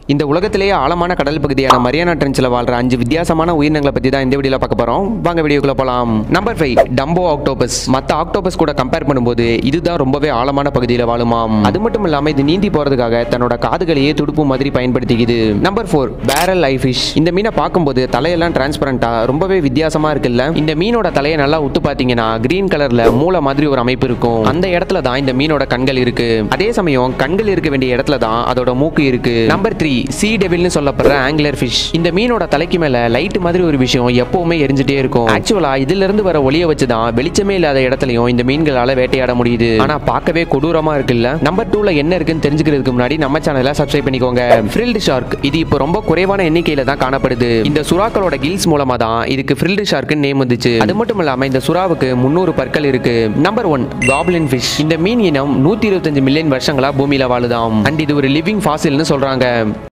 இந்த உலகத்திலேயே ஆழமான கடல் பகுதியான மரியானா ட்ரென்ச்சில் வாழ்ற அஞ்சு வித்தியாசமான உயிரினங்களை பற்றி தான் இந்த வீடியோவில் பார்க்க போகிறோம் வாங்க வீடியோக்குள்ள போகலாம் நம்பர் ஃபைவ் டம்போ ஆக்டோபஸ் மற்ற ஆக்டோபஸ் கூட கம்பேர் பண்ணும்போது இதுதான் ரொம்பவே ஆழமான பகுதியில் வாழுமாம் அது மட்டும் இல்லாமல் இது நீந்தி போகிறதுக்காக தன்னோட காதுகளையே துடுப்பு மாதிரி பயன்படுத்திக்குது number four barrel eye fish இந்த மீனை பார்க்கும்போது தலையெல்லாம் டிரான்ஸ்பரண்டா ரொம்பவே வித்தியாசமா இருக்குல்ல இந்த மீனோட தலையை நல்லா உத்து பார்த்தீங்கன்னா கிரீன் கலர்ல மூளை மாதிரி ஒரு அமைப்பு இருக்கும் அந்த இடத்துல தான் இந்த மீனோட கண்கள் இருக்கு அதே சமயம் கண்கள் இருக்க வேண்டிய இடத்துல தான் அதோட மூக்கு இருக்கு நம்பர் த்ரீ சி டெவில்னு சொல்லப்படுற ஆங்குலர் ஃபிஷ் இந்த மீனோட தலைக்கு மேல லைட் மாதிரி ஒரு விஷயம் எப்பவுமே எரிஞ்சிட்டே இருக்கும் ஆக்சுவலா இதுல இருந்து வர ஒளியை வச்சு தான் வெளிச்சமே இல்லாத இடத்துலயும் இந்த மீன்களால வேட்டையாட முடியுது ஆனா பார்க்கவே கொடூரமா இருக்குல்ல நம்பர் டூல என்ன இருக்குன்னு தெரிஞ்சுக்கிறதுக்கு முன்னாடி நம்ம சேனலை சப்ஸ்கிரைப் பண்ணிக்கோங்க ஃப்ரில்டு ஷார்க் இது இப்போ ரொம்ப குறைவான எண்ணிக்கையில தான் காணப்படுது இந்த சுறாக்களோட கில்ஸ் மூலமா தான் இதுக்கு ஃப்ரில்டு ஷார்க்குன்னு நேம் வந்துச்சு அது மட்டும் இல்லாம இந்த சுறாவுக்கு முந்நூறு பற்கள் இருக்கு நம்பர் ஒன் காப்லின் ஃபிஷ் இந்த மீன் இனம் நூத்தி இருபத்தஞ்சு மில்லியன் வருஷங்களா பூமியில வாழுதாம் அண்ட் இது ஒரு லிவிங் ஃபாசில்னு சொல்றாங்க